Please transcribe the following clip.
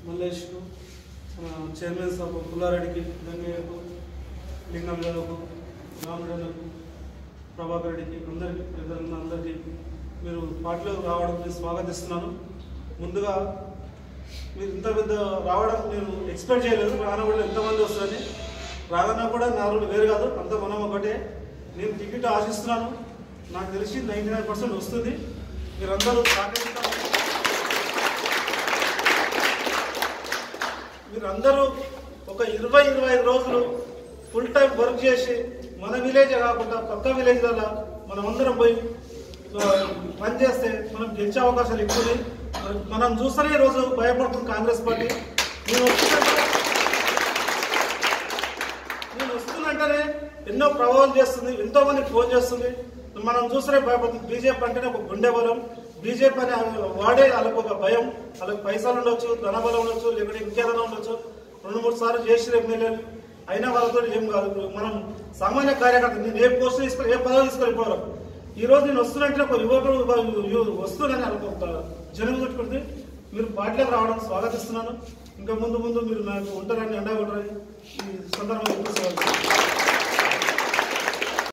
మల్లేష్కు మన చైర్మన్ సాబ్ పుల్లారెడ్డికి గంగయ్యకు లింగం యాదవ్కు రామరెడ్డికు ప్రభాకర్ రెడ్డికి అందరికి పెద్దలన్న అందరికీ మీరు పార్టీలోకి రావడం నేను స్వాగతిస్తున్నాను ముందుగా మీరు ఇంత పెద్ద రావడం నేను ఎక్స్పెక్ట్ చేయలేదు రాన కూడా ఎంతమంది వస్తారని రాదన్నా కూడా నా రోజు వేరు కాదు అంత మనం ఒకటే నేను టికెట్ ఆశిస్తున్నాను నాకు తెలిసి నైంటీ నైన్ పర్సెంట్ వస్తుంది మీరందరూ సహకరిస్తారు మీరందరూ ఒక ఇరవై ఇరవై ఐదు రోజులు ఫుల్ టైం వర్క్ చేసి మన విలేజ్ కాకుండా పక్క విలేజ్లలో మనం అందరం పోయి ఆ, పని చేస్తే మనం గెలిచే అవకాశాలు ఎక్కువ ఉన్నాయి. మరి మనం చూస్తేనే ఈ రోజు భయపడుతుంది కాంగ్రెస్ పార్టీ నేను వస్తున్నట్టే నేను వస్తున్నంటేనే ఎన్నో ప్రభావం చేస్తుంది ఎంతో మంది ఫోన్ చేస్తుంది మనం చూస్తేనే భయపడుతుంది బీజేపీ అంటేనే ఒక గుండె బలం బీజేపీ అనే వాడే వాళ్ళకు ఒక భయం వాళ్ళకి పైసలు ఉండొచ్చు ధనబలం ఉండొచ్చు లేకుంటే ఇంకేదైనా ఉండొచ్చు రెండు మూడు సార్లు చేసిన ఎమ్మెల్యేలు అయినా వాళ్ళతో ఏం కాదు ఇప్పుడు మనం సామాన్య కార్యకర్త నేను ఏ పోస్ట్ తీసుకొని ఏ పదవి తీసుకొని పోరు ఈ రోజు నేను వస్తున్నట్టే ఒక యువకుడు ఒక యు- వస్తున్నానని వాళ్ళకి ఒక జనం చుట్టుకుంటే మీరు పార్టీలోకి రావడం స్వాగతిస్తున్నాను ఇంకా ముందు ముందు మీరు నాకు ఉంటారని అండగా ఉంటారని ఈ సందర్భంగా తెలుసుకోవాలి